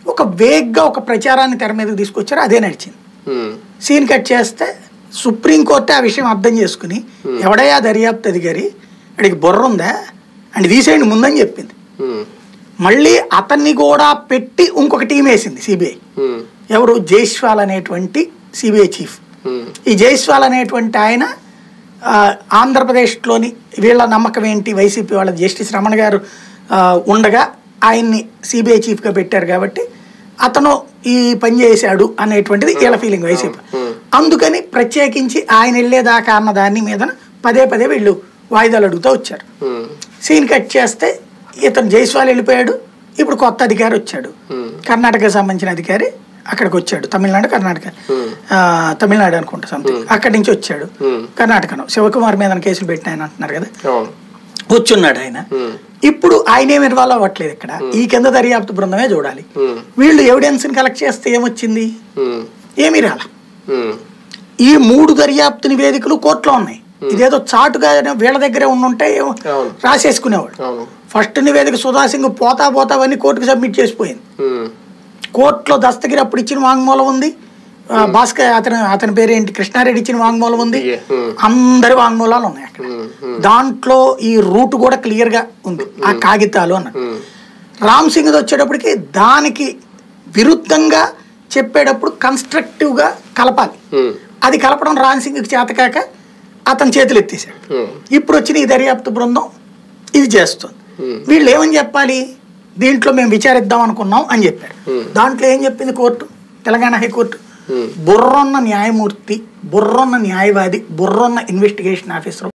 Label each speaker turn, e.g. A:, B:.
A: ఒక వేగ్గా ఒక ప్రచారాన్ని తెర మీదకి తీసుకొచ్చారు అదే నడిచింది
B: ఉమ్,
A: సీన్ కట్ చేస్తే సుప్రీంకోర్టే ఆ విషయం అర్థం చేసుకుని ఎవడయ్యా దర్యాప్తు అధికారి అడిగి బుర్ర ఉందా అని తీసేయండి ముందని చెప్పింది
B: ఉమ్,
A: మళ్ళీ అతన్ని కూడా పెట్టి ఇంకొక టీం వేసింది సిబిఐ
B: ఉమ్,
A: ఎవరు జైస్వాల్ అనేటువంటి సిబిఐ చీఫ్
B: ఉమ్,
A: ఈ జైస్వాల్ అనేటువంటి ఆయన ఆ, ఆంధ్రప్రదేశ్లోని వీళ్ళ నమ్మకం ఏంటి వైసీపీ వాళ్ళ జస్టిస్ రమణ గారు ఆ, ఉండగా ఆయన్ని సిబిఐ చీఫ్గా పెట్టారు కాబట్టి అతను ఈ పని చేశాడు అనేటువంటిది వీళ్ళ ఫీలింగ్ వైసీపీ అందుకని ప్రత్యేకించి ఆయన వెళ్ళేదాకా అన్న దాని మీద పదే పదే వీళ్ళు వాయిదాలు అడుగుతూ వచ్చారు
B: ఉమ్,
A: సీన్ కట్ చేస్తే ఇతను జైస్వాల్ వెళ్ళిపోయాడు ఇప్పుడు కొత్త అధికారి వచ్చాడు
B: ఉమ్,
A: కర్ణాటకకు సంబంధించిన అధికారి అక్కడికి వచ్చాడు తమిళనాడు కర్ణాటక
B: Hmm.
A: ఆ, తమిళనాడు అనుకుంటా సంథింగ్ అక్కడి నుంచి వచ్చాడు
B: Hmm.
A: కర్ణాటకను శివకుమార్ మీద కేసులు పెట్టిన ఆయన అంటున్నారు కదా
B: అవును
A: వచ్చున్నాడు ఆయన
B: ఉమ్,
A: ఇప్పుడు ఆయన ఏమి ఇన్వాల్వ్ అవ్వట్లేదు ఇక్కడ ఈ కింద దర్యాప్తు బృందమే చూడాలి
B: ఉమ్,
A: వీళ్ళు ఎవిడెన్స్ని కలెక్ట్ చేస్తే ఏమొచ్చింది
B: ఉమ్,
A: ఏమీ రాల
B: ఉమ్,
A: ఈ మూడు దర్యాప్తు నివేదికలు కోర్టులో ఉన్నాయి ఇదేదో చాటుగా వీళ్ళ దగ్గరే ఉండుంటే ఏమో
B: అవును.
A: రాసేసుకునేవాడు
B: అవును
A: ఫస్ట్ నివేదిక సుధా సింగ్ పోతా పోతావన్నీ కోర్టుకు సబ్మిట్ చేసిపోయింది
B: ఉమ్,
A: కోర్టులో దస్తగిరి అప్పుడు ఇచ్చిన వాంగ్మూలం ఉంది ఆ, భాస్కర్ అతను అతని పేరేంటి కృష్ణారెడ్డి ఇచ్చిన వాంగ్మూలం ఉంది
B: Yeah. Hmm.
A: అందరి వాంగ్మూలాలు ఉన్నాయి అక్కడ
B: ఉమ్, ఉమ్,
A: దాంట్లో ఈ రూట్ కూడా క్లియర్ గా ఉంది ఆ కాగితాలు అన్న
B: ఉమ్,
A: రామ్ సింగ్ వచ్చేటప్పటికి దానికి విరుద్ధంగా చెప్పేటప్పుడు కన్స్ట్రక్టివ్ గా కలపాలి
B: ఉమ్,
A: అది కలపడం రామ్ సింగ్కి చేతకాక అతని చేతులు ఎత్తేసాడు
B: ఉమ్,
A: ఇప్పుడు వచ్చిన ఈ దర్యాప్తు బృందం ఇది చేస్తుంది
B: Hmm.
A: వీళ్ళు ఏమని చెప్పాలి దీంట్లో మేము విచారిద్దాం అనుకున్నాం అని చెప్పారు
B: Hmm.
A: దాంట్లో ఏం చెప్పింది కోర్టు తెలంగాణ హైకోర్టు
B: ఉమ్.
A: బుర్రన్న న్యాయమూర్తి బుర్రన్న న్యాయవాది బుర్రన్న ఇన్వెస్టిగేషన్ ఆఫీసర్